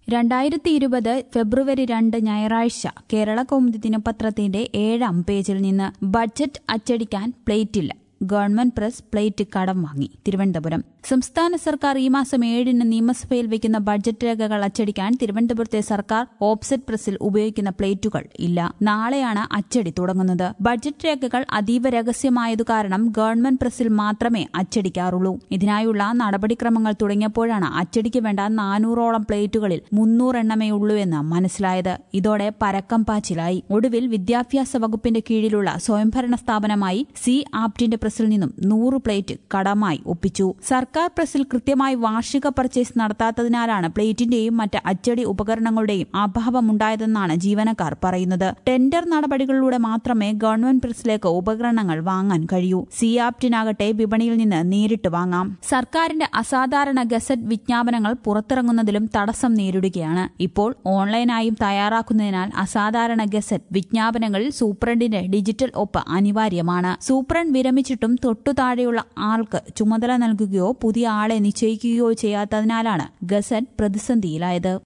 രണ്ടായിരത്തി ഇരുപത് ഫെബ്രുവരി രണ്ട് ഞായറാഴ്ച കേരള കൗമുദി ദിനപത്രത്തിന്റെ ഏഴാം പേജിൽ നിന്ന് ബഡ്ജറ്റ് അച്ചടിക്കാൻ പ്ലേറ്റില്ല ഗവൺമെന്റ് പ്രസ് പ്ലേറ്റ് കടം വാങ്ങി തിരുവനന്തപുരം സംസ്ഥാന സർക്കാർ ഈ മാസം ഏഴിന് നിയമസഭയിൽ വയ്ക്കുന്ന ബഡ്ജറ്റ് രേഖകൾ അച്ചടിക്കാൻ തിരുവനന്തപുരത്തെ സർക്കാർ ഓപ്സെറ്റ് പ്രസിൽ ഉപയോഗിക്കുന്ന പ്ലേറ്റുകൾ ഇല്ല നാളെയാണ് അച്ചടി തുടങ്ങുന്നത് ബഡ്ജറ്റ് രേഖകൾ അതീവ രഹസ്യമായതു കാരണം ഗവൺമെന്റ് പ്രസിൽ മാത്രമേ അച്ചടിക്കാറുള്ളൂ ഇതിനായുള്ള നടപടിക്രമങ്ങൾ തുടങ്ങിയപ്പോഴാണ് അച്ചടിക്ക് വേണ്ട നാനൂറോളം പ്ലേറ്റുകളിൽ മുന്നൂറെണ്ണമേ ഉള്ളൂ എന്ന് മനസ്സിലായത് ഇതോടെ പരക്കം പാച്ചിലായി ഒടുവിൽ വിദ്യാഭ്യാസ വകുപ്പിന്റെ കീഴിലുള്ള സ്വയംഭരണ സ്ഥാപനമായി സി ആപ്റ്റിന്റെ പ്രസിൽ നിന്നും നൂറ് പ്ലേറ്റ് കടമായി ഒപ്പിച്ചു സർക്കാർ പ്രസിൽ കൃത്യമായി വാർഷിക പർച്ചേസ് നടത്താത്തതിനാലാണ് പ്ലേറ്റിന്റെയും മറ്റ് അച്ചടി ഉപകരണങ്ങളുടെയും അഭാവമുണ്ടായതെന്നാണ് ജീവനക്കാർ പറയുന്നത് ടെൻഡർ നടപടികളിലൂടെ മാത്രമേ ഗവൺമെന്റ് പ്രസിലേക്ക് ഉപകരണങ്ങൾ വാങ്ങാൻ കഴിയൂ സി ആപ്റ്റിനാകട്ടെ വിപണിയിൽ നിന്ന് നേരിട്ട് വാങ്ങാം സർക്കാരിന്റെ അസാധാരണ ഗസറ്റ് വിജ്ഞാപനങ്ങൾ പുറത്തിറങ്ങുന്നതിലും തടസ്സം നേരിടുകയാണ് ഇപ്പോൾ ഓൺലൈനായും തയ്യാറാക്കുന്നതിനാൽ അസാധാരണ ഗസറ്റ് വിജ്ഞാപനങ്ങളിൽ സൂപ്രണ്ടിന്റെ ഡിജിറ്റൽ ഒപ്പ് അനിവാര്യമാണ് സൂപ്രണ്ട് വിരമിച്ചിട്ടും തൊട്ടു താഴെയുള്ള ആൾക്ക് ചുമതല നൽകുകയോ പുതിയ ആളെ നിശ്ചയിക്കുകയോ ചെയ്യാത്തതിനാലാണ് ഗസറ്റ് പ്രതിസന്ധിയിലായത്